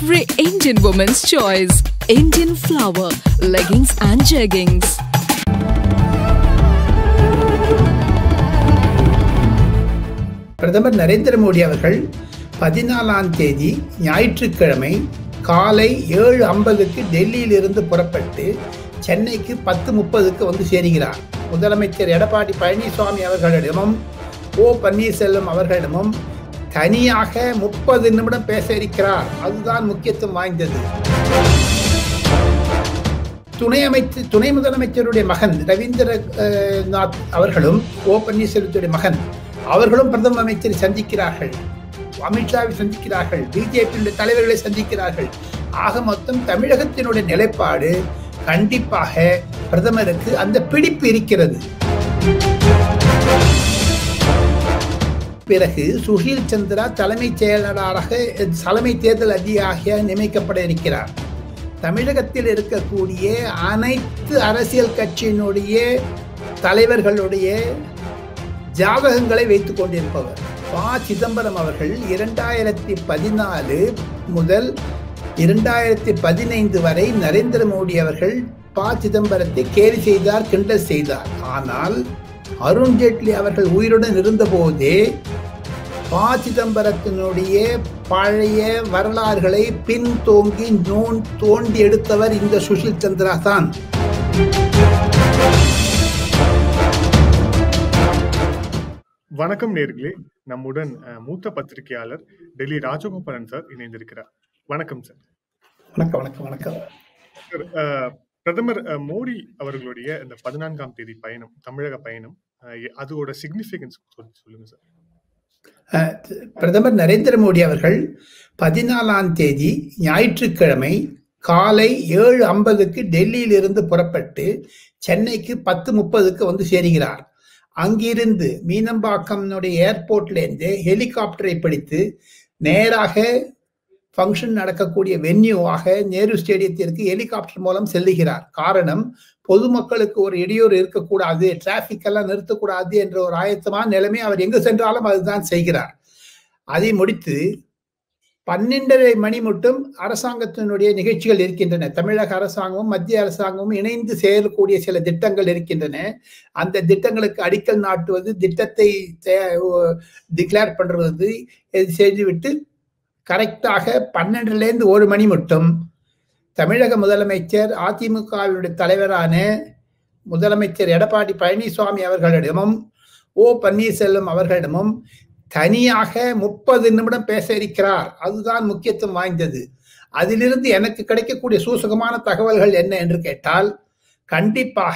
every Indian woman's choice. Indian flower, leggings and jeggings. பிரதமர் நரேந்திர மோடி அவர்கள் பதினாலாம் தேதி ஞாயிற்றுக்கிழமை காலை ஏழு ஐம்பதுக்கு டெல்லியிலிருந்து புறப்பட்டு சென்னைக்கு பத்து முப்பதுக்கு வந்து சேருகிறார் முதலமைச்சர் எடப்பாடி பழனிசாமி அவர்களிடமும் ஓ பன்னீர்செல்வம் அவர்களிடமும் தனியாக முப்பது நிமிடம் பேச இருக்கிறார் அதுதான் முக்கியத்துவம் வாய்ந்தது துணை அமைச்சர் துணை முதலமைச்சருடைய மகன் ரவீந்திர அஹ், நாத் அவர்களும் ஓ பன்னீர்செல்வத்துடைய மகன் அவர்களும் பிரதம அமைச்சரை சந்திக்கிறார்கள் அமித்ஷாவை சந்திக்கிறார்கள் பிஜேபியுடைய தலைவர்களை சந்திக்கிறார்கள் ஆக மொத்தம் தமிழகத்தினுடைய நிலைப்பாடு கண்டிப்பாக பிரதமருக்கு அந்த பிடிப்பு இருக்கிறது பிறகு சுஷீல் சந்திரா தலைமைச் செயலாளராக தலைமை தேர்தல் அதிகாரியாக நியமிக்கப்பட இருக்கிறார் தமிழகத்தில் இருக்கக்கூடிய அனைத்து அரசியல் கட்சியினுடைய தலைவர்களுடைய ஜாதகங்களை வைத்துக் கொண்டிருப்பவர் ப சிதம்பரம் அவர்கள் இரண்டாயிரத்தி பதினாலு முதல் இரண்டாயிரத்தி பதினைந்து வரை நரேந்திர மோடி அவர்கள் ப சிதம்பரத்தை கேலி செய்தார் கிண்டல் செய்தார் ஆனால் அருண் ஜேட்லி அவர்கள் உயிருடன் இருந்தபோதே ப சிதம்பரத்தினுடைய பழைய வரலாறுகளை பின் தோங்கி நோன் தோண்டி எடுத்தவர் இந்த சுஷில் சந்திரா தான் வணக்கம் நேர்களே நம்முடன் அஹ், மூத்த பத்திரிகையாளர் டெல்லி ராஜகோபாலன் சார் இணைந்திருக்கிறார் வணக்கம் சார் வணக்கம் வணக்கம் வணக்கம் சார், அஹ், பிரதமர் அஹ், மோடி அவர்களுடைய இந்த பதினான்காம் தேதி பயணம் தமிழக பயணம் அஹ், எ- அதோட சிக்னிஃபிகன்ஸ் சொல்லுங்க சார் அஹ், பிரதமர் நரேந்திர மோடி அவர்கள் பதினாலாம் தேதி ஞாயிற்றுக்கிழமை காலை ஏழு ஐம்பதுக்கு டெல்லியிலிருந்து புறப்பட்டு சென்னைக்கு பத்து முப்பதுக்கு வந்து சேருகிறார் அங்கிருந்து மீனம்பாக்கம்னுடைய ஏர்போர்ட்லேருந்து ஹெலிகாப்டரை பிடித்து நேராக ஃபங்க்ஷன் நடக்கக்கூடிய வென்யூவாக நேரு ஸ்டேடியத்திற்கு ஹெலிகாப்டர் மூலம் செல்லுகிறார் காரணம் பொதுமக்களுக்கு ஒரு இடையூறு இருக்கக்கூடாது டிராபிக் எல்லாம் நிறுத்தக்கூடாது என்ற ஒரு ஆயத்தமான நிலைமை அவர் எங்கு சென்றாலும் அதுதான் செய்கிறார் அதை முடித்து பன்னெண்டரை மணி மட்டும் அரசாங்கத்தினுடைய நிகழ்ச்சிகள் இருக்கின்றன தமிழக அரசாங்கமும் மத்திய அரசாங்கமும் இணைந்து செயல்கூடிய சில திட்டங்கள் இருக்கின்றன அந்த திட்டங்களுக்கு அடிக்கல் நாட்டுவது திட்டத்தை டிக்ளேர் பண்றது இது செய்துவிட்டு கரெக்டாக பன்னெண்டுலேருந்து ஒரு மணி மட்டும் தமிழக முதலமைச்சர் அதிமுகவினுடைய தலைவரான முதலமைச்சர் எடப்பாடி பழனிசாமி அவர்களிடமும் ஓ பன்னீர்செல்வம் அவர்களிடமும் தனியாக முப்பது நிமிடம் பேச இருக்கிறார் அதுதான் முக்கியத்துவம் வாய்ந்தது அதிலிருந்து எனக்கு கிடைக்கக்கூடிய சூசகமான தகவல்கள் என்ன என்று கேட்டால் கண்டிப்பாக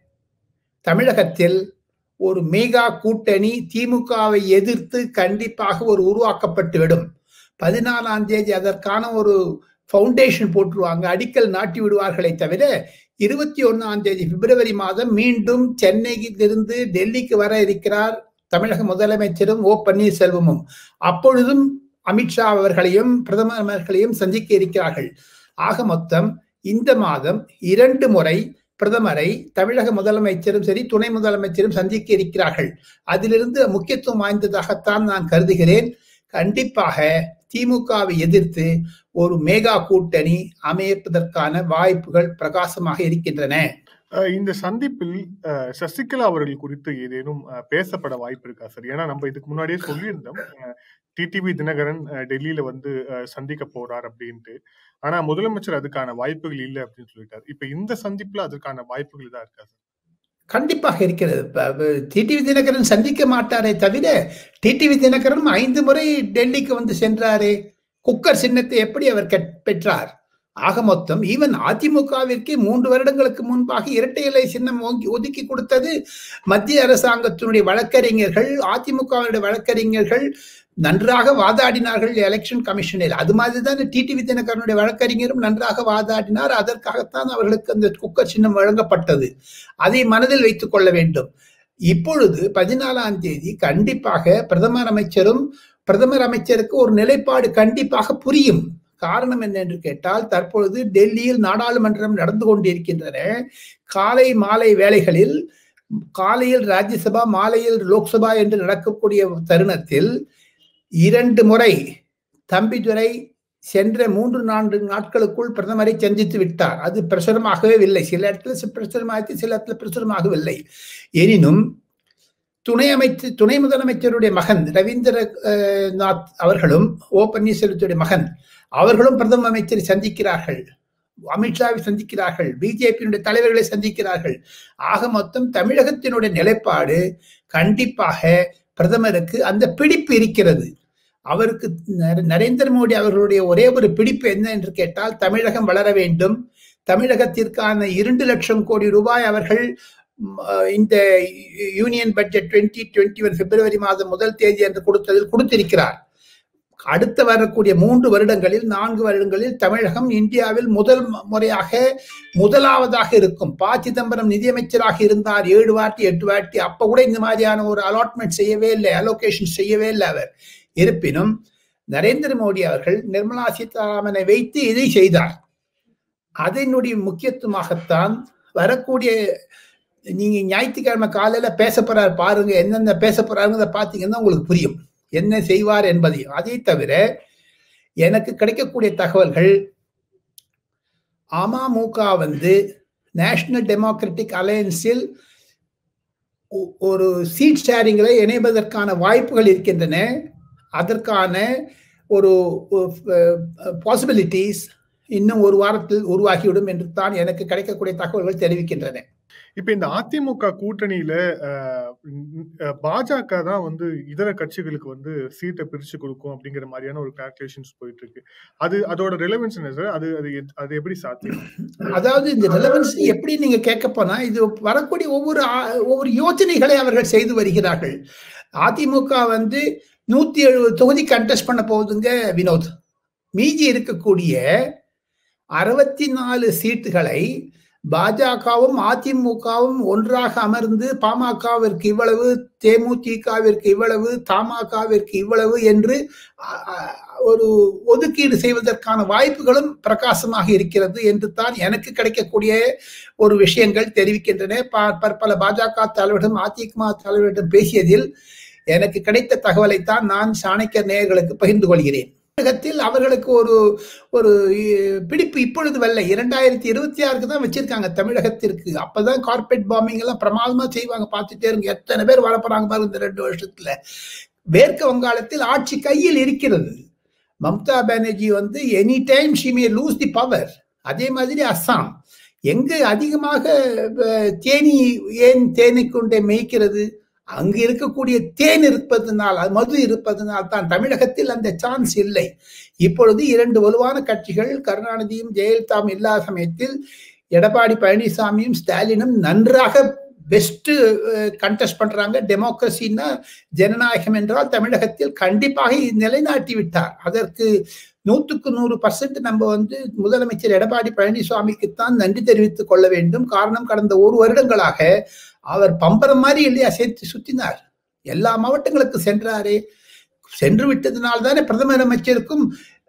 தமிழகத்தில் ஒரு மேகா கூட்டணி திமுகவை எதிர்த்து கண்டிப்பாக ஒரு உருவாக்கப்பட்டுவிடும் பதினாலாம் தேதி அதற்கான ஒரு ஃபவுண்டேஷன் போட்டுருவாங்க அடிக்கல் நாட்டி விடுவார்களே தவிர இருபத்தி ஒன்னாம் தேதி பிப்ரவரி மாதம் மீண்டும் சென்னையிலிருந்து டெல்லிக்கு வர இருக்கிறார் தமிழக முதலமைச்சரும் ஓ பன்னீர்செல்வமும் அப்பொழுதும் அமித்ஷா அவர்களையும் பிரதமர் அவர்களையும் சந்திக்க இருக்கிறார்கள் ஆக மொத்தம் இந்த மாதம் இரண்டு முறை பிரதமரை தமிழக முதலமைச்சரும் சரி துணை முதலமைச்சரும் சந்திக்க இருக்கிறார்கள் அதிலிருந்து முக்கியத்துவம் வாய்ந்ததாகத்தான் நான் கருதுகிறேன் கண்டிப்பாக திமுகவை எதிர்த்து ஒரு மேகா கூட்டணி அமைப்பதற்கான வாய்ப்புகள் பிரகாசமாக இருக்கின்றன அஹ், இந்த சந்திப்பில் அஹ், சசிகலா அவர்கள் குறித்து ஏதேனும் அஹ், பேசப்பட வாய்ப்பு இருக்கா சார் ஏன்னா நம்ம இதுக்கு முன்னாடியே சொல்லியிருந்தோம் டிடிவி தினகரன் அஹ், டெல்லியில வந்து அஹ், சந்திக்க போறார் அப்படின்ட்டு ஆனா முதலமைச்சர் அதுக்கான வாய்ப்புகள் இல்லை அப்படின்னு சொல்லிட்டார் இப்ப இந்த சந்திப்புல அதுக்கான வாய்ப்புகள் தான் இருக்கா சார் கண்டிப்பாக இருக்கிறது டிடிவி தினகரன் சந்திக்க மாட்டாரே தவிர டிடிவி தினகரன் ஐந்து முறை டெல்லிக்கு வந்து சென்றாரே குக்கர் சின்னத்தை எப்படி அவர் கெட்- பெற்றார் ஆக மொத்தம் ஈவன் அதிமுகவிற்கு மூன்று வருடங்களுக்கு முன்பாக இரட்டை இலை சின்னம் ஓங்கி- ஒதுக்கி கொடுத்தது மத்திய அரசாங்கத்தினுடைய வழக்கறிஞர்கள் அதிமுகவினுடைய வழக்கறிஞர்கள் நன்றாக வாதாடினார்கள் எலெக்ஷன் கமிஷனில் அது மாதிரி தான் டிடிவி தினகரனுடைய வழக்கறிஞரும் நன்றாக வாதாடினார் அதற்காகத்தான் அவர்களுக்கு அந்த குக்கர் சின்னம் வழங்கப்பட்டது அதை மனதில் வைத்துக் கொள்ள வேண்டும் இப்பொழுது பதினாலாம் தேதி கண்டிப்பாக பிரதமர் அமைச்சரும் பிரதமர் அமைச்சருக்கு ஒரு நிலைப்பாடு கண்டிப்பாக புரியும் காரணம் என்ன என்று கேட்டால் தற்பொழுது டெல்லியில் நாடாளுமன்றம் நடந்து கொண்டிருக்கின்றன காலை மாலை வேளைகளில் காலையில் ராஜ்யசபா மாலையில் லோக்சபா என்று நடக்கக்கூடிய தருணத்தில் இரண்டு முறை தம்பிதுரை சென்ற மூன்று நான்கு நாட்களுக்குள் பிரதமரை சந்தித்து விட்டார் அது பிரசுரமாகவே இல்லை சில இடத்துல பிரசுரமாகி சில இடத்துல பிரசுரமாகவில்லை எனினும் துணை அமைச்சர் துணை முதலமைச்சருடைய மகன் ரவீந்திர நாத் அவர்களும் ஓ பன்னீர்செல்வத்துடைய மகன் அவர்களும் பிரதம அமைச்சரை சந்திக்கிறார்கள் அமித்ஷாவை சந்திக்கிறார்கள் பிஜேபியினுடைய தலைவர்களை சந்திக்கிறார்கள் ஆக மொத்தம் தமிழகத்தினுடைய நிலைப்பாடு கண்டிப்பாக பிரதமருக்கு அந்த பிடிப்பு இருக்கிறது அவருக்கு நரேந்திர மோடி அவர்களுடைய ஒரே ஒரு பிடிப்பு என்ன என்று கேட்டால் தமிழகம் வளர வேண்டும் தமிழகத்திற்கான இரண்டு லட்சம் கோடி ரூபாய் அவர்கள் இந்த union budget twenty twenty one பிப்ரவரி மாதம் முதல் தேதி என்று கொடுத்ததில் கொடுத்திருக்கிறார் அடுத்து வரக்கூடிய மூன்று வருடங்களில் நான்கு வருடங்களில் தமிழகம் இந்தியாவில் முதல் முறையாக முதலாவதாக இருக்கும் ப சிதம்பரம் நிதியமைச்சராக இருந்தார் ஏழு வாட்டி எட்டு வாட்டி அப்ப கூட இந்த மாதிரியான ஒரு அலாட்மெண்ட் செய்யவே இல்லை அலோகேஷன் செய்யவே இல்லை அவர் இருப்பினும் நரேந்திர மோடி அவர்கள் நிர்மலா சீதாராமனை வைத்து இதை செய்தார் அதனுடைய முக்கியத்துவமாகத்தான் வரக்கூடிய நீங்க ஞாயிற்றுக்கிழமை காலையில பேச போறாரு பாருங்க என்னென்ன பேச போறாருங்கிறத பாத்தீங்கன்னா உங்களுக்கு புரியும் என்ன செய்வார் என்பதையும் அதை தவிர எனக்கு கிடைக்கக்கூடிய தகவல்கள் அமமுக வந்து நேஷனல் டெமோக்ராட்டிக் அலையன்ஸில் ஒரு சீட் ஷேரிங்களை இணைவதற்கான வாய்ப்புகள் இருக்கின்றன அதற்கான ஒரு பாசிபிலிட்டிஸ் இன்னும் ஒரு வாரத்தில் உருவாகிவிடும் என்று தான் எனக்கு கிடைக்கக்கூடிய தகவல்கள் தெரிவிக்கின்றன இப்ப இந்த அதிமுக கூட்டணியில பாஜக தான் வந்து இதர கட்சிகளுக்கு வந்து சீட்டை பிரிச்சு கொடுக்கும் அப்படிங்கிற மாதிரியான ஒரு கால்குலேஷன்ஸ் போயிட்டு இருக்கு அது அதோட ரெலவென்ஸ் என்ன சார் அது அது அது எப்படி சாத்தியம் அதாவது இந்த ரெலவென்ஸ் எப்படி நீங்க கேட்க போனா இது வரக்கூடிய ஒவ்வொரு ஒவ்வொரு யோசனைகளை அவர்கள் செய்து வருகிறார்கள் அதிமுக வந்து நூத்தி எழுபது தொகுதி கண்டெஸ்ட் பண்ண போகுதுங்க வினோத் மீதி இருக்கக்கூடிய அறுபத்தி நாலு சீட்டுகளை பாஜகவும் அதிமுகவும் ஒன்றாக அமர்ந்து பாமகவிற்கு இவ்வளவு தேமுதிகவிற்கு இவ்வளவு தமாகவிற்கு இவ்வளவு என்று ஒரு ஒதுக்கீடு செய்வதற்கான வாய்ப்புகளும் பிரகாசமாக இருக்கிறது என்று தான் எனக்கு கிடைக்கக்கூடிய ஒரு விஷயங்கள் தெரிவிக்கின்றன பற்பல பாஜக தலைவரிடம் அதிமுக தலைவரிடம் பேசியதில் எனக்கு கிடைத்த தகவலைத்தான் நான் சாணக்கியர் நேயர்களுக்கு பகிர்ந்து கொள்கிறேன் தமிழகத்தில் அவர்களுக்கு ஒரு ஒரு பிடிப்பு இப்பொழுது வரல இரண்டாயிரத்தி இருபத்தி ஆறுக்கு தான் வச்சிருக்காங்க தமிழகத்திற்கு அப்பதான் கார்பரேட் பாம்பிங் எல்லாம் பிரமாதமா செய்வாங்க பார்த்துட்டே இருங்க எத்தனை பேர் வரப்போறாங்க பாருங்க இந்த ரெண்டு வருஷத்துல மேற்கு வங்காளத்தில் ஆட்சி கையில் இருக்கிறது மம்தா பானர்ஜி வந்து any time she may lose the power அதே மாதிரி அஸ்ஸாம் எங்கு அதிகமாக தேனி ஏன் தேனை கொண்டே மேய்க்கிறது அங்கு இருக்கக்கூடிய தேன் இருப்பதனால் மது இருப்பதனால் தான் தமிழகத்தில் அந்த சான்ஸ் இல்லை இப்பொழுது இரண்டு வலுவான கட்சிகள் கருணாநிதியும் ஜெயலலிதாவும் இல்லாத சமயத்தில் எடப்பாடி பழனிசாமியும் ஸ்டாலினும் நன்றாக பெஸ்ட் கண்டெஸ்ட் பண்றாங்க டெமோக்ரஸின்னா ஜனநாயகம் என்றால் தமிழகத்தில் கண்டிப்பாக நிலைநாட்டி விட்டார் அதற்கு நூற்றுக்கு நூறு பர்சன்ட் நம்ம வந்து முதலமைச்சர் எடப்பாடி பழனிசாமிக்குத்தான் நன்றி தெரிவித்துக் கொள்ள வேண்டும் காரணம் கடந்த ஒரு வருடங்களாக அவர் பம்பரம் மாதிரி இல்லையா சேர்த்து சுத்தினார் எல்லா மாவட்டங்களுக்கு சென்றாரே சென்று விட்டதுனால தானே பிரதமர் அமைச்சருக்கும்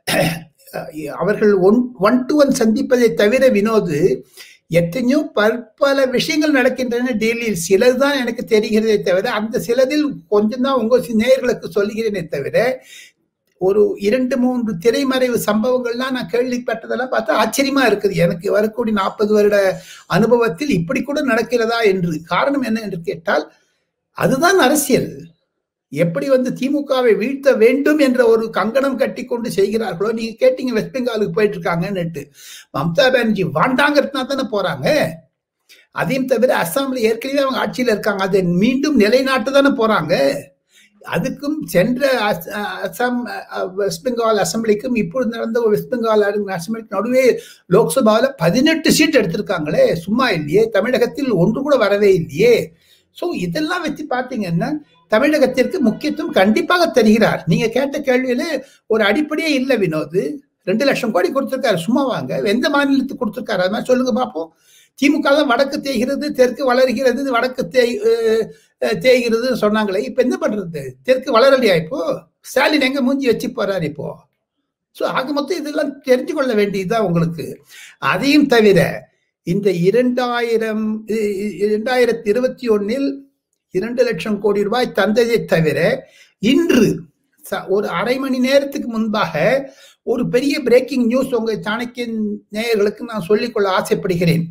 அவர்கள் ஒன் ஒன் டு ஒன் சந்திப்பதை தவிர வினோது எத்தனையோ பற்பல விஷயங்கள் நடக்கின்றன டெல்லியில் சிலது தான் எனக்கு தெரிகிறதே தவிர அந்த சிலதில் கொஞ்சம் தான் உங்க நேயர்களுக்கு சொல்லுகிறேனே தவிர ஒரு இரண்டு மூன்று திரைமறைவு சம்பவங்கள்லாம் நான் கேள்விப்பட்டதெல்லாம் பார்த்தா ஆச்சரியமா இருக்குது எனக்கு வரக்கூடிய நாற்பது வருட அனுபவத்தில் இப்படி கூட நடக்கிறதா என்று காரணம் என்ன என்று கேட்டால் அதுதான் அரசியல் எப்படி வந்து திமுகவை வீழ்த்த வேண்டும் என்ற ஒரு கங்கணம் கட்டி கொண்டு செய்கிறார்களோ நீங்க கேட்டீங்க வெஸ்ட் பெங்காலுக்கு போயிட்டு இருக்காங்கன்னுட்டு மம்தா பானர்ஜி வாண்டாங்கிறதுனா தானே போறாங்க அதையும் தவிர அஸ்ஸாம்ல ஏற்கனவே அவங்க ஆட்சியில் இருக்காங்க அதை மீண்டும் நிலைநாட்டு தானே போறாங்க அதுக்கும் சென்ற அசாம் வெஸ்ட் பெங்கால் அசம்பிளிக்கும் இப்பொழுது நடந்த வெஸ்ட் பெங்கால் அசம்பிளிக்கு நடுவே லோக்சபாவில் பதினெட்டு சீட் எடுத்திருக்காங்களே சும்மா இல்லையே தமிழகத்தில் ஒன்று கூட வரவே இல்லையே ஸோ இதெல்லாம் வச்சு பார்த்தீங்கன்னா தமிழகத்திற்கு முக்கியத்துவம் கண்டிப்பாக தருகிறார் நீங்க கேட்ட கேள்வியில ஒரு அடிப்படையே இல்லை வினோது ரெண்டு லட்சம் கோடி கொடுத்துருக்காரு சும்மா வாங்க எந்த மாநிலத்துக்கு கொடுத்துருக்காரு அது மாதிரி சொல்லுங்க பார்ப்போம் திமுக தான் வடக்கு தேய்கிறது தெற்கு வளர்கிறது வடக்கு தேய் தேய்கிறது சொன்னாங்களே இப்ப என்ன பண்றது தெற்கு வளரலையா இப்போ ஸ்டாலின் எங்க மூஞ்சி வச்சு போறாரு இப்போ ஸோ ஆக மொத்தம் இதெல்லாம் தெரிஞ்சு கொள்ள வேண்டியதுதான் உங்களுக்கு அதையும் தவிர இந்த இரண்டாயிரம் இரண்டாயிரத்தி இருபத்தி ஒன்னில் இரண்டு லட்சம் கோடி ரூபாய் தந்ததை தவிர இன்று ச- ஒரு அரை மணி நேரத்துக்கு முன்பாக ஒரு பெரிய பிரேக்கிங் நியூஸ் உங்க சாணக்கியன் நேயர்களுக்கு நான் சொல்லிக்கொள்ள ஆசைப்படுகிறேன்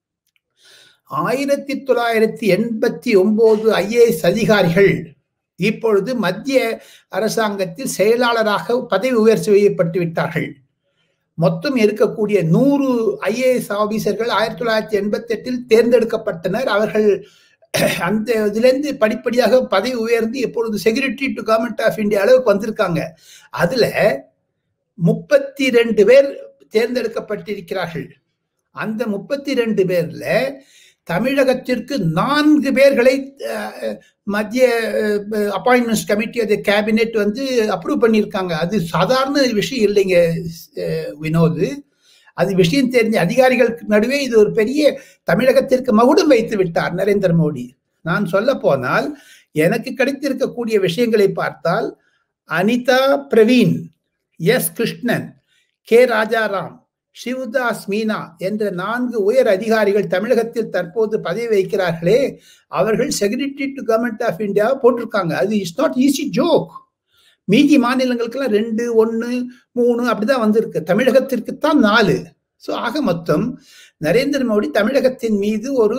ஆயிரத்தி தொள்ளாயிரத்தி எண்பத்தி ஒன்பது ஐஏஎஸ் அதிகாரிகள் இப்பொழுது மத்திய அரசாங்கத்தில் செயலாளராக பதவி உயர்வு செய்யப்பட்டு விட்டார்கள் மொத்தம் இருக்கக்கூடிய நூறு ஐஏஎஸ் ஆபீசர்கள் ஆயிரத்தி தொள்ளாயிரத்தி எண்பத்தி எட்டில் தேர்ந்தெடுக்கப்பட்டனர் அவர்கள் அந்த இதிலிருந்து படிப்படியாக பதவி உயர்ந்து இப்பொழுது security to government of India அளவுக்கு வந்திருக்காங்க அதுல முப்பத்தி ரெண்டு பேர் தேர்ந்தெடுக்கப்பட்டிருக்கிறார்கள் அந்த முப்பத்தி ரெண்டு பேர்ல தமிழகத்திற்கு நான்கு பேர்களை அஹ், மத்திய அப்பாயின்மெண்ட்ஸ் கமிட்டி அது கேபினெட் வந்து அப்ரூவ் பண்ணியிருக்காங்க அது சாதாரண விஷயம் இல்லைங்க அஹ், வினோத் அது விஷயம் தெரிஞ்ச அதிகாரிகளுக்கு நடுவே இது ஒரு பெரிய தமிழகத்திற்கு மகுடம் வைத்து விட்டார் நரேந்திர மோடி நான் சொல்ல போனால் எனக்கு கிடைத்திருக்கக்கூடிய விஷயங்களை பார்த்தால் அனிதா பிரவீன் எஸ் கிருஷ்ணன் கே ராஜாராம் சிவதாஸ் மீனா என்ற நான்கு உயர் அதிகாரிகள் தமிழகத்தில் தற்போது பதவி வைக்கிறார்களே அவர்கள் secretary to government of India போட்டிருக்காங்க அது இஸ் நாட் ஈஸி ஜோக் மீதி மாநிலங்களுக்கெல்லாம் ரெண்டு ஒன்று மூணு அப்படிதான் வந்திருக்கு தமிழகத்திற்கு தான் நாலு ஸோ ஆக மொத்தம் நரேந்திர மோடி தமிழகத்தின் மீது ஒரு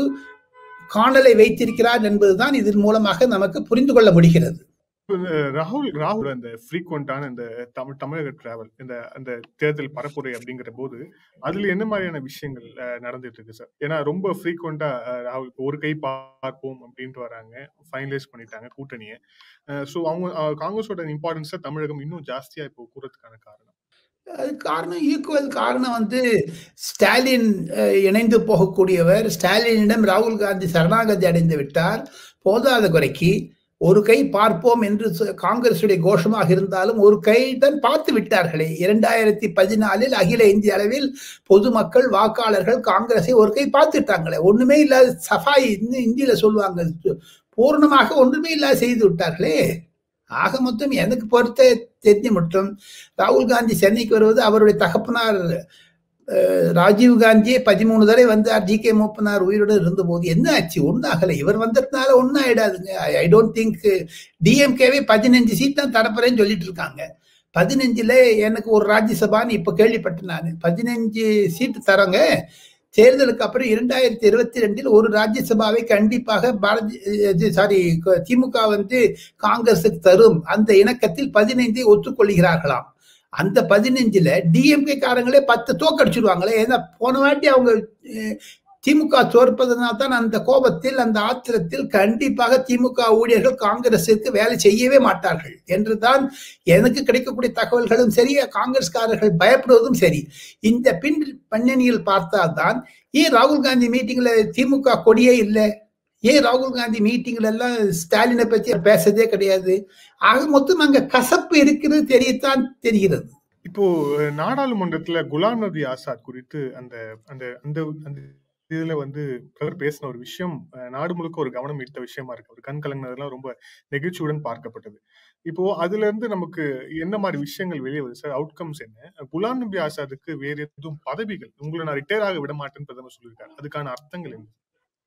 காணலை வைத்திருக்கிறார் என்பதுதான் இதன் மூலமாக நமக்கு புரிந்து கொள்ள முடிகிறது அஹ் ராகுல் ராகுல் அந்த ஃப்ரீக்வெண்டான இந்த தமிழ் தமிழக டிராவல் இந்த அந்த தேர்தல் பரப்புரை அப்படிங்கிற போது அதுல என்ன மாதிரியான விஷயங்கள் அஹ், நடந்துட்டு இருக்கு சார் ஏன்னா ரொம்ப ஃப்ரீக்வெண்டா ராகுல் இப்ப ஒரு கை பார்ப்போம் அப்படின்ட்டு வராங்க ஃபைனலைஸ் பண்ணிட்டாங்க கூட்டணியை ஸோ அவங்க அஹ், காங்கிரஸோட இம்பார்ட்டன்ஸை தமிழகம் இன்னும் ஜாஸ்தியா இப்போ கூறதுக்கான காரணம் அது காரணம் ஈக்குவல் காரணம் வந்து ஸ்டாலின் அஹ், இணைந்து போகக்கூடியவர் ஸ்டாலினிடம் ராகுல் காந்தி சரணாகதி அடைந்து விட்டார் போதாத குறைக்கு ஒரு கை பார்ப்போம் என்று சொ- காங்கிரசுடைய கோஷமாக இருந்தாலும் ஒரு கை தான் பார்த்து விட்டார்களே இரண்டாயிரத்தி பதினாலில் அகில இந்திய அளவில் பொதுமக்கள் வாக்காளர்கள் காங்கிரஸை ஒரு கை பார்த்துட்டாங்களே ஒண்ணுமே இல்லாத சஃபாய் இன்னும் இந்தியில சொல்லுவாங்க பூர்ணமாக ஒன்றுமே இல்லாத செய்து விட்டார்களே ஆக மொத்தம் எனக்கு பொறுத்த தெரிஞ்சு மட்டும் ராகுல் காந்தி சென்னைக்கு வருவது அவருடைய தகப்பனார் அஹ், ராஜீவ் காந்தியே பதிமூணு தடவை வந்தார் ஜி கே மூப்பனார் உயிருடன் இருந்தபோது என்ன ஆச்சு ஒன்றும் ஆகலை இவர் வந்ததுனால ஒன்றும் ஆயிடாதுங்க ஐ டோன்ட் திங்க் டிஎம்கேவே பதினஞ்சு சீட் தான் தரப்போறேன்னு சொல்லிட்டு இருக்காங்க பதினஞ்சுல எனக்கு ஒரு ராஜ்யசபான்னு இப்ப கேள்விப்பட்டேன் நான் பதினஞ்சு சீட்டு தரங்க தேர்தலுக்கு அப்புறம் இரண்டாயிரத்தி இருபத்தி ரெண்டில் ஒரு ராஜ்யசபாவை கண்டிப்பாக பாரதிய சாரி திமுக வந்து காங்கிரசுக்கு தரும் அந்த இணக்கத்தில் பதினைந்தை ஒத்துக்கொள்கிறார்களாம் அந்த பதினஞ்சுல டிஎம்கே காரங்களே பத்து தோக்கடிச்சிருவாங்களே ஏன்னா போன வாட்டி அவங்க அஹ், திமுக தோற்பதனால் தான் அந்த கோபத்தில் அந்த ஆத்திரத்தில் கண்டிப்பாக திமுக ஊழியர்கள் காங்கிரசிற்கு வேலை செய்யவே மாட்டார்கள் என்றுதான் எனக்கு கிடைக்கக்கூடிய தகவல்களும் சரி காங்கிரஸ்காரர்கள் பயப்படுவதும் சரி இந்த பின் பின்னணியில் பார்த்தால்தான் ஏன் ராகுல் காந்தி மீட்டிங்ல திமுக கொடியே இல்லை ஏன் ராகுல் காந்தி மீட்டிங்ல எல்லாம் ஸ்டாலினை பத்தி பேசதே கிடையாது ஆக மொத்தம் அங்க கசப்பு இருக்கிறது தெரியத்தான் தெரிகிறது இப்போ அஹ், நாடாளுமன்றத்துல குலாம் நபி ஆசாத் குறித்து அந்த அந்த அந்த அந்த இதுல வந்து அவர் பேசின ஒரு விஷயம் அஹ், நாடு முழுக்க ஒரு கவனம் ஈர்த்த விஷயமா இருக்கு ஒரு கண் கலங்கினதெல்லாம் ரொம்ப நெகிழ்ச்சியுடன் பார்க்கப்பட்டது இப்போ அதுல இருந்து நமக்கு என்ன மாதிரி விஷயங்கள் வெளியே வருது சார் அவுட்கம்ஸ் என்ன குலாம் நபி ஆசாத்துக்கு வேற எதுவும் பதவிகள் உங்களை நான் ரிட்டையர் ஆக விட மாட்டேன்னு பிரதமர் சொல்லியிருக்காரு அதுக்கான அர்த்தங்கள் என்ன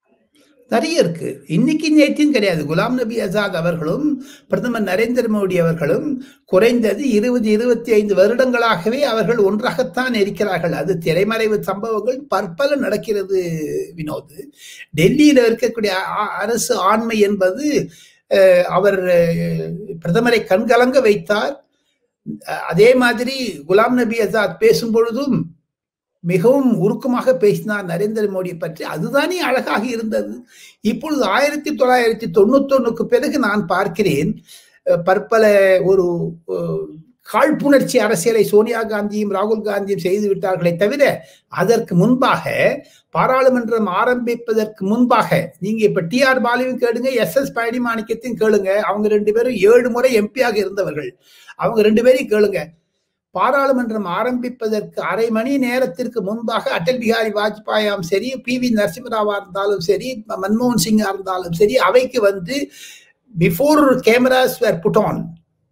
நிறைய இருக்கு இன்னைக்கு நேற்றியும் கிடையாது குலாம் நபி ஆசாத் அவர்களும் பிரதமர் நரேந்திர மோடி அவர்களும் குறைந்தது இருபது இருபத்தி ஐந்து வருடங்களாகவே அவர்கள் ஒன்றாகத்தான் இருக்கிறார்கள் அது திரைமறைவு சம்பவங்கள் பற்பல நடக்கிறது வினோத் டெல்லியில இருக்கக்கூடிய அ- அரசு ஆண்மை என்பது அஹ், அவர் அஹ், பிரதமரை கண்கலங்க வைத்தார் அஹ், அதே மாதிரி குலாம் நபி ஆசாத் பேசும் பொழுதும் மிகவும் உருக்கமாக பேசினார் நரேந்திர மோடியை பற்றி அதுதானே அழகாக இருந்தது இப்பொழுது ஆயிரத்தி தொள்ளாயிரத்தி தொண்ணூத்தொன்னுக்கு பிறகு நான் பார்க்கிறேன் அஹ், பற்பல ஒரு அஹ், காழ்ப்புணர்ச்சி அரசியலை சோனியா காந்தியும் ராகுல் காந்தியும் செய்து விட்டார்களே தவிர அதற்கு முன்பாக பாராளுமன்றம் ஆரம்பிப்பதற்கு முன்பாக நீங்க இப்ப டி ஆர் பாலுவும் கேளுங்க எஸ் எஸ் பழனி மாணிக்கத்தையும் கேளுங்க அவங்க ரெண்டு பேரும் ஏழு முறை எம்பியாக இருந்தவர்கள் அவங்க ரெண்டு பேரையும் கேளுங்க பாராளுமன்றம் ஆரம்பிப்பதற்கு அரை மணி நேரத்திற்கு முன்பாக அடல் பிகாரி வாஜ்பாயாம் சரி பி வி நரசிம்மராவா இருந்தாலும் சரி மன்மோகன் சிங்கா இருந்தாலும் சரி அவைக்கு வந்து before cameras were put on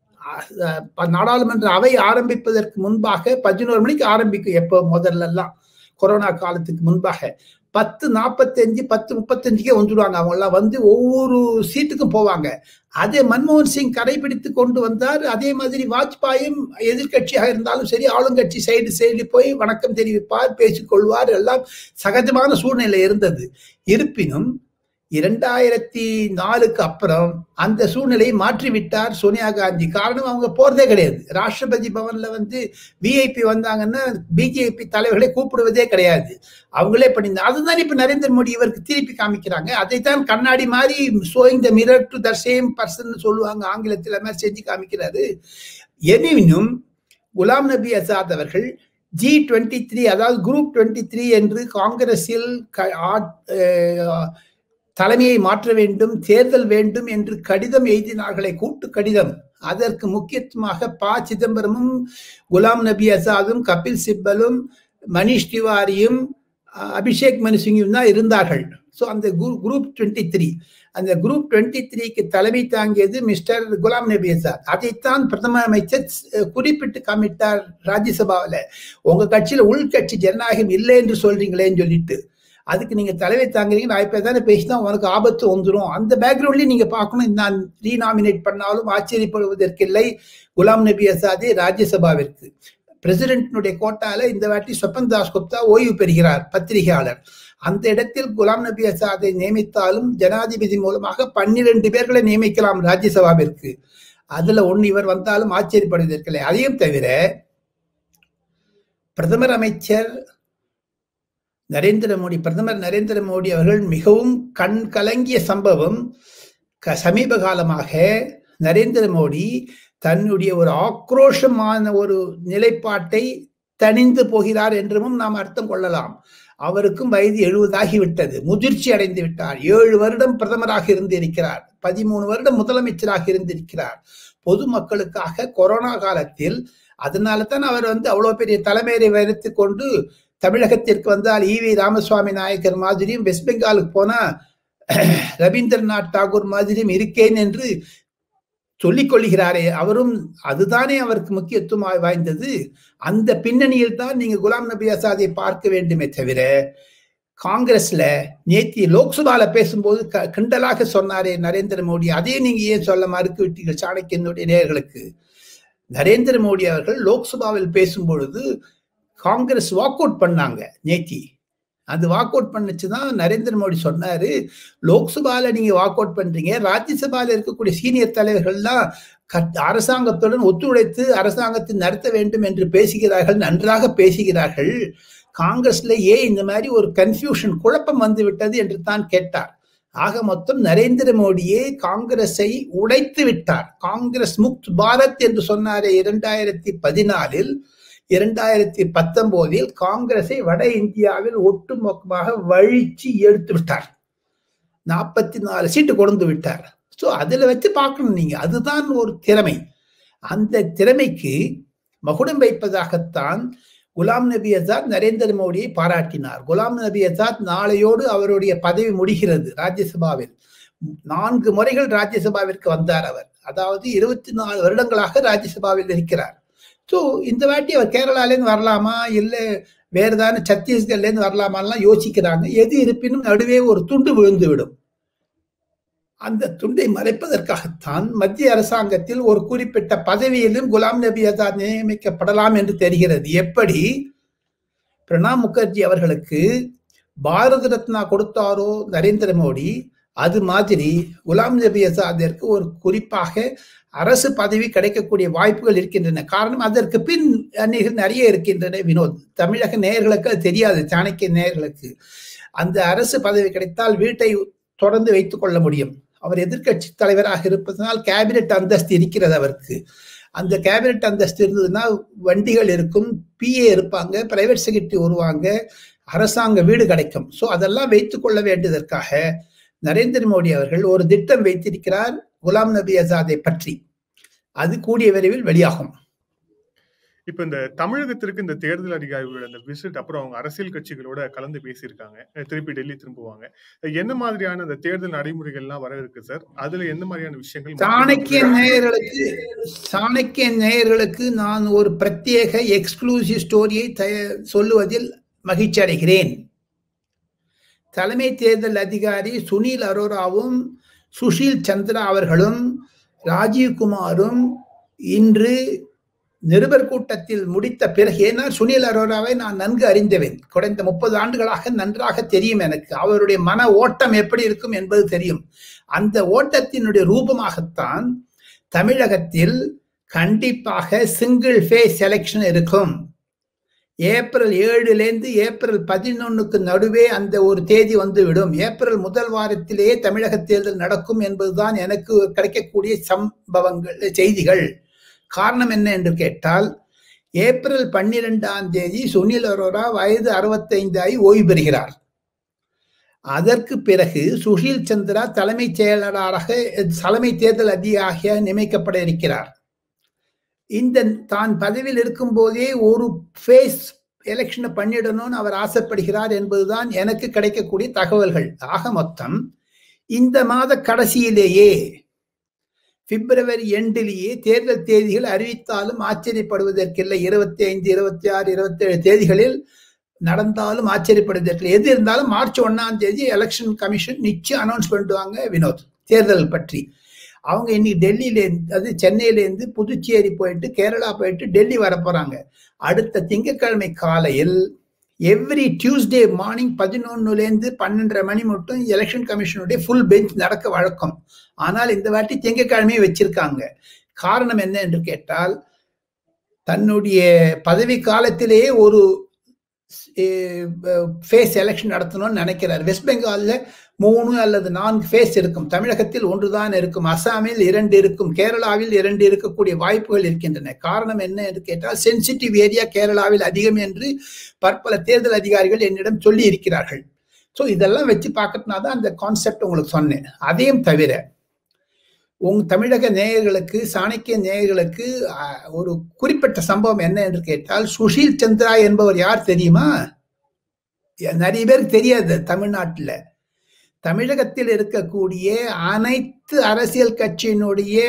நாடாளுமன்ற அவை ஆரம்பிப்பதற்கு முன்பாக பதினோரு மணிக்கு ஆரம்பிக்கும் எப்போ முதல்ல எல்லாம் கொரோனா காலத்துக்கு முன்பாக பத்து நாற்பத்தஞ்சு பத்து முப்பத்தஞ்சுக்கே வந்துடுவாங்க அவங்க எல்லாம் வந்து ஒவ்வொரு சீட்டுக்கும் போவாங்க அதே மன்மோகன் சிங் கடைபிடித்து கொண்டு வந்தார் அதே மாதிரி வாஜ்பாயும் எதிர்கட்சியாக இருந்தாலும் சரி ஆளுங்கட்சி சைடு சைடு போய் வணக்கம் தெரிவிப்பார் பேசிக்கொள்வார் எல்லாம் சகஜமான சூழ்நிலை இருந்தது இருப்பினும் இரண்டாயிரத்தி நாலுக்கு அப்புறம் அந்த சூழ்நிலையை மாற்றிவிட்டார் சோனியா காந்தி காரணம் அவங்க போறதே கிடையாது ராஷ்டிரபதி பவன்ல வந்து விஐபி வந்தாங்கன்னா பிஜேபி தலைவர்களை கூப்பிடுவதே கிடையாது அவங்களே பண்ணி அதுதான் இப்ப நரேந்திர மோடி இவருக்கு திருப்பி காமிக்கிறாங்க அதைத்தான் கண்ணாடி மாதிரி showing the mirror to the same person சொல்லுவாங்க ஆங்கிலத்தில் மாதிரி செஞ்சு காமிக்கிறாரு எனினும் குலாம் நபி அசாத் அவர்கள் ஜி டுவெண்ட்டி த்ரீ அதாவது குரூப் டுவெண்ட்டி த்ரீ என்று காங்கிரஸில் தலைமையை மாற்ற வேண்டும் தேர்தல் வேண்டும் என்று கடிதம் எழுதினார்களே கூட்டு கடிதம் அதற்கு முக்கியத்துவமாக ப சிதம்பரமும் குலாம் நபி அசாதும் கபில் சிப்பலும் மணிஷ் திவாரியும் அபிஷேக் மனு சிங்கும் தான் இருந்தார்கள் ஸோ அந்த குரூப் டுவெண்ட்டி த்ரீ அந்த குரூப் டுவெண்ட்டி த்ரீக்கு தலைமை தாங்கியது மிஸ்டர் குலாம் நபி அசாத் அதைத்தான் பிரதம அமைச்சர் குறிப்பிட்டு காமிட்டார் ராஜ்யசபாவில் உங்க கட்சியில உள்கட்சி ஜனநாயகம் இல்லை என்று சொல்றீங்களேன்னு சொல்லிட்டு அதுக்கு நீங்க தலைமை தாங்குறீங்க நான் இப்ப தானே பேசினா உனக்கு ஆபத்து வந்துடும் அந்த பேக்ரவுண்ட்லயும் நீங்க பார்க்கணும் நான் ரீநாமினேட் பண்ணாலும் ஆச்சரியப்படுவதற்கில்லை குலாம் நபி அசாதே ராஜ்யசபாவிற்கு பிரசிடென்டினுடைய கோட்டால இந்த வாட்டி ஸ்வப்பன் தாஸ் குப்தா ஓய்வு பெறுகிறார் பத்திரிகையாளர் அந்த இடத்தில் குலாம் நபி அசாதை நியமித்தாலும் ஜனாதிபதி மூலமாக பன்னிரண்டு பேர்களை நியமிக்கலாம் ராஜ்யசபாவிற்கு அதுல ஒன்னு இவர் வந்தாலும் ஆச்சரியப்படுவதற்கில்லை அதையும் தவிர பிரதமர் அமைச்சர் நரேந்திர மோடி பிரதமர் நரேந்திர மோடி அவர்கள் மிகவும் கண் கலங்கிய சம்பவம் சமீப காலமாக நரேந்திர மோடி தன்னுடைய ஒரு ஆக்ரோஷமான ஒரு நிலைப்பாட்டை தணிந்து போகிறார் என்றும் நாம் அர்த்தம் கொள்ளலாம் அவருக்கும் வயது எழுபதாகிவிட்டது முதிர்ச்சி அடைந்து விட்டார் ஏழு வருடம் பிரதமராக இருந்து இருக்கிறார் பதிமூணு வருடம் முதலமைச்சராக இருந்திருக்கிறார் பொதுமக்களுக்காக கொரோனா காலத்தில் அதனால தான் அவர் வந்து அவ்வளவு பெரிய தலைமையை வைத்து கொண்டு தமிழகத்திற்கு வந்தால் ஈவி ராமசுவாமி நாயக்கர் மாதிரியும் வெஸ்ட் பெங்காலுக்கு போனா ரவீந்திரநாத் தாகூர் மாதிரியும் இருக்கேன் என்று சொல்லிக் கொள்கிறாரே அவரும் அதுதானே அவருக்கு முக்கியத்துவம் வாய்ந்தது அந்த பின்னணியில் தான் நீங்க குலாம் நபி ஆசாதை பார்க்க வேண்டுமே தவிர காங்கிரஸ்ல நேத்தி லோக்சபால பேசும்போது கிண்டலாக சொன்னாரே நரேந்திர மோடி அதையும் நீங்க ஏன் சொல்ல மறுத்து விட்டீர்கள் சாணக்கியனுடைய நேர்களுக்கு நரேந்திர மோடி அவர்கள் லோக்சபாவில் பேசும் பொழுது காங்கிரஸ் வாக் அவுட் பண்ணாங்க நேத்தி அது வாக் அவுட் பண்ணுச்சு தான் நரேந்திர மோடி சொன்னாரு லோக்சபால நீங்க வாக் அவுட் பண்றீங்க ராஜ்யசபால இருக்கக்கூடிய சீனியர் தலைவர்கள்லாம் அரசாங்கத்துடன் ஒத்துழைத்து அரசாங்கத்தை நடத்த வேண்டும் என்று பேசுகிறார்கள் நன்றாக பேசுகிறார்கள் காங்கிரஸ்ல ஏன் இந்த மாதிரி ஒரு கன்ஃபியூஷன் குழப்பம் வந்து விட்டது என்று தான் கேட்டார் ஆக மொத்தம் நரேந்திர மோடியே காங்கிரஸை உடைத்து விட்டார் காங்கிரஸ் முக்த் பாரத் என்று சொன்னாரே இரண்டாயிரத்தி பதினாலில் இரண்டாயிரத்தி பத்தொன்பதில் காங்கிரஸை வட இந்தியாவில் ஒட்டுமொத்தமாக வழிச்சு எடுத்து விட்டார் நாற்பத்தி நாலு சீட்டு கொண்டு விட்டார் ஸோ அதில் வச்சு பார்க்கணும் நீங்க அதுதான் ஒரு திறமை அந்த திறமைக்கு மகுடம் வைப்பதாகத்தான் குலாம் நபி அசாத் நரேந்திர மோடியை பாராட்டினார் குலாம் நபி அசாத் நாளையோடு அவருடைய பதவி முடிகிறது ராஜ்யசபாவில் நான்கு முறைகள் ராஜ்யசபாவிற்கு வந்தார் அவர் அதாவது இருபத்தி நாலு வருடங்களாக ராஜ்யசபாவில் இருக்கிறார் ஸோ இந்த வாட்டி அவர் கேரளாலேருந்து வரலாமா இல்லை வேற ஏதாவது சத்தீஸ்கர்லேருந்து வரலாமான்லாம் யோசிக்கிறாங்க எது இருப்பினும் நடுவே ஒரு துண்டு விழுந்து விடும் அந்த துண்டை மறைப்பதற்காகத்தான் மத்திய அரசாங்கத்தில் ஒரு குறிப்பிட்ட பதவியிலும் குலாம் நபி ஆசாத் நியமிக்கப்படலாம் என்று தெரிகிறது எப்படி பிரணாப் முகர்ஜி அவர்களுக்கு பாரத ரத்னா கொடுத்தாரோ நரேந்திர மோடி அது மாதிரி குலாம் நபி ஆசாத்திற்கு ஒரு குறிப்பாக அரசு பதவி கிடைக்கக்கூடிய வாய்ப்புகள் இருக்கின்றன காரணம் அதற்கு பின் அன்னைகள் நிறைய இருக்கின்றன வினோத் தமிழக நேயர்களுக்கு அது தெரியாது சாணக்கிய நேயர்களுக்கு அந்த அரசு பதவி கிடைத்தால் வீட்டை தொடர்ந்து வைத்துக் கொள்ள முடியும் அவர் எதிர்கட்சி தலைவராக இருப்பதனால் கேபினெட் அந்தஸ்து இருக்கிறது அவருக்கு அந்த கேபினெட் அந்தஸ்து இருந்ததுன்னா வண்டிகள் இருக்கும் பிஏ இருப்பாங்க பிரைவேட் செக்ரட்டரி வருவாங்க அரசாங்க வீடு கிடைக்கும் ஸோ அதெல்லாம் வைத்துக் கொள்ள வேண்டியதற்காக நரேந்திர மோடி அவர்கள் ஒரு திட்டம் வைத்திருக்கிறார் குலாம் நபி ஆசாதை பற்றி அது கூடிய விரைவில் வெளியாகும் இப்ப இந்த தமிழகத்திற்கு இந்த தேர்தல் அதிகாரிகளோட அந்த விசிட் அப்புறம் அவங்க அரசியல் கட்சிகளோட கலந்து பேசியிருக்காங்க திருப்பி டெல்லி திரும்புவாங்க என்ன மாதிரியான அந்த தேர்தல் நடைமுறைகள்லாம் வர இருக்கு சார் அதுல எந்த மாதிரியான விஷயங்கள் சாணக்கிய நேயர்களுக்கு சாணக்கிய நேயர்களுக்கு நான் ஒரு பிரத்யேக எக்ஸ்க்ளூசிவ் ஸ்டோரியை சொல்லுவதில் மகிழ்ச்சி அடைகிறேன் தலைமை தேர்தல் அதிகாரி சுனில் அரோராவும் சுஷீல் சந்திரா அவர்களும் ராஜீவ்குமாரும் இன்று நிருபர் கூட்டத்தில் முடித்த பிறகு ஏன்னா சுனில் அரோராவை நான் நன்கு அறிந்தவன் குறைந்த முப்பது ஆண்டுகளாக நன்றாக தெரியும் எனக்கு அவருடைய மன ஓட்டம் எப்படி இருக்கும் என்பது தெரியும் அந்த ஓட்டத்தினுடைய ரூபமாகத்தான் தமிழகத்தில் கண்டிப்பாக சிங்கிள் ஃபேஸ் எலெக்ஷன் இருக்கும் ஏப்ரல் ஏழுலேருந்து ஏப்ரல் பதினொன்னுக்கு நடுவே அந்த ஒரு தேதி வந்துவிடும் ஏப்ரல் முதல் வாரத்திலேயே தமிழக தேர்தல் நடக்கும் என்பதுதான் எனக்கு கிடைக்கக்கூடிய சம்பவங்கள் செய்திகள் காரணம் என்ன என்று கேட்டால் ஏப்ரல் பன்னிரெண்டாம் தேதி சுனில் அரோரா வயது அறுபத்தைந்து ஆகி ஓய்வு பெறுகிறார் அதற்கு பிறகு சுஷீல் சந்திரா தலைமைச் செயலாளராக தலைமை தேர்தல் அதிகாரியாக நியமிக்கப்பட இருக்கிறார் இந்த தான் பதவியில் இருக்கும் போதே ஒரு ஃபேஸ் எலெக்ஷனை பண்ணிடணும்னு அவர் ஆசைப்படுகிறார் என்பதுதான் எனக்கு கிடைக்கக்கூடிய தகவல்கள் ஆக மொத்தம் இந்த மாத கடைசியிலேயே பிப்ரவரி எண்டிலேயே தேர்தல் தேதிகள் அறிவித்தாலும் ஆச்சரியப்படுவதற்கில்லை இருபத்தி ஐந்து இருபத்தி ஆறு இருபத்தி ஏழு தேதிகளில் நடந்தாலும் ஆச்சரியப்படுவதற்கில்லை எது இருந்தாலும் மார்ச் ஒன்னாம் தேதி எலெக்ஷன் கமிஷன் நிச்சயம் அனௌன்ஸ் பண்ணுவாங்க வினோத் தேர்தல் பற்றி அவங்க இன்னைக்கு டெல்லியிலேருந்து அது சென்னையிலேருந்து புதுச்சேரி போயிட்டு கேரளா போயிட்டு டெல்லி வர போறாங்க அடுத்த திங்கட்கிழமை காலையில் எவ்ரி டியூஸ்டே மார்னிங் பதினொன்னுலேருந்து பன்னெண்டரை மணி மட்டும் எலெக்ஷன் கமிஷனுடைய ஃபுல் பெஞ்ச் நடக்க வழக்கம் ஆனால் இந்த வாட்டி திங்கட்கிழமையை வச்சிருக்காங்க காரணம் என்ன என்று கேட்டால் தன்னுடைய பதவி காலத்திலேயே ஒரு ஃபேஸ் எலெக்ஷன் நடத்தணும்னு நினைக்கிறார் வெஸ்ட் பெங்காலில் மூணு அல்லது நான்கு ஃபேஸ் இருக்கும் தமிழகத்தில் ஒன்றுதான் இருக்கும் அசாமில் இரண்டு இருக்கும் கேரளாவில் இரண்டு இருக்கக்கூடிய வாய்ப்புகள் இருக்கின்றன காரணம் என்ன என்று கேட்டால் சென்சிட்டிவ் ஏரியா கேரளாவில் அதிகம் என்று பற்பல தேர்தல் அதிகாரிகள் என்னிடம் சொல்லி இருக்கிறார்கள் ஸோ இதெல்லாம் வச்சு பார்க்கறதுனா தான் அந்த கான்செப்ட் உங்களுக்கு சொன்னேன் அதையும் தவிர உங் தமிழக நேயர்களுக்கு சாணக்கிய நேயர்களுக்கு ஒரு குறிப்பிட்ட சம்பவம் என்ன என்று கேட்டால் சுஷீல் சந்திரா என்பவர் யார் தெரியுமா நிறைய பேருக்கு தெரியாது தமிழ்நாட்டில் தமிழகத்தில் இருக்கக்கூடிய அனைத்து அரசியல் கட்சியினுடைய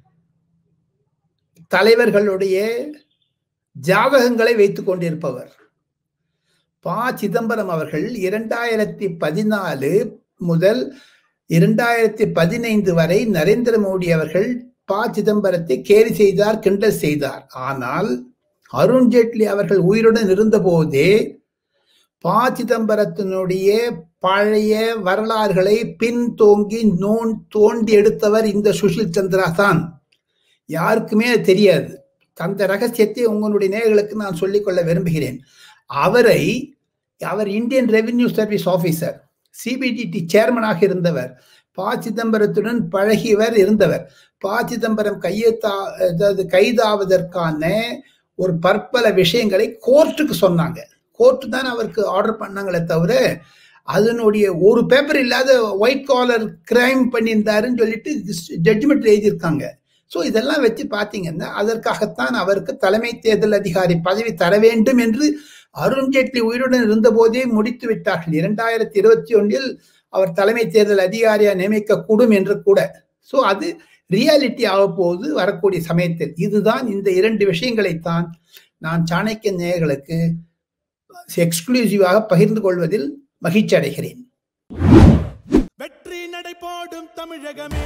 தலைவர்களுடைய ஜாதகங்களை வைத்துக் கொண்டிருப்பவர் ப சிதம்பரம் அவர்கள் இரண்டாயிரத்தி பதினாலு முதல் இரண்டாயிரத்தி பதினைந்து வரை நரேந்திர மோடி அவர்கள் ப சிதம்பரத்தை கேலி செய்தார் கிண்டல் செய்தார் ஆனால் அருண்ஜேட்லி அவர்கள் உயிருடன் இருந்தபோதே ப சிதம்பரத்தினுடைய பழைய வரலாறுகளை பின் தோங்கி நோன் தோண்டி எடுத்தவர் இந்த சுஷில் சந்திரா தான் யாருக்குமே தெரியாது அந்த ரகசியத்தை உங்களுடைய நேர்களுக்கு நான் சொல்லிக்கொள்ள விரும்புகிறேன் அவரை அவர் Indian revenue service officer CBDT சேர்மனாக இருந்தவர் ப சிதம்பரத்துடன் பழகியவர் இருந்தவர் ப சிதம்பரம் கையெழுத்தா அதாவது கைதாவதற்கான ஒரு பற்பல விஷயங்களை கோர்ட்டுக்கு சொன்னாங்க கோர்ட்டு தான் அவருக்கு ஆர்டர் பண்ணாங்களே தவிர அதனுடைய ஒரு பேப்பர் இல்லாத ஒயிட் காலர் கிரைம் பண்ணியிருந்தாருன்னு சொல்லிட்டு ஜட்ஜ்மெண்ட் எழுதியிருக்காங்க ஸோ இதெல்லாம் வச்சு பார்த்தீங்கன்னா அதற்காகத்தான் அவருக்கு தலைமை தேர்தல் அதிகாரி பதவி தர வேண்டும் என்று அருண்ஜேட்லி உயிருடன் இருந்தபோதே முடித்து விட்டார்கள் இரண்டாயிரத்தி இருபத்தி ஒன்றில் அவர் தலைமை தேர்தல் அதிகாரியா நியமிக்கக்கூடும் என்று கூட ஸோ அது ரியாலிட்டி ஆக போது வரக்கூடிய சமயத்தில் இதுதான் இந்த இரண்டு விஷயங்களைத்தான் நான் சாணக்கிய நேயர்களுக்கு எக்ஸ்க்ளூசிவாக பகிர்ந்து கொள்வதில் மகிழ்ச்சி அடைகிறேன் வெற்றி நடை போடும் தமிழகமே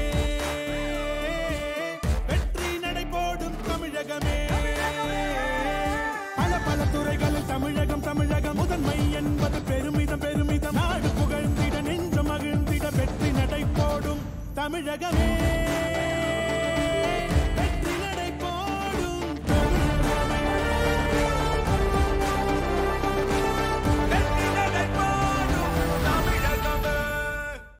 வெற்றி நடை போடும் தமிழகமே பல பல துறைகளில் தமிழகம் தமிழகம் முதன்மை என்பது பெருமிதம் பெருமிதம் நாடு புகழ்ந்திட நெஞ்சம் மகிழ்ந்திட வெற்றி நடை போடும் தமிழகமே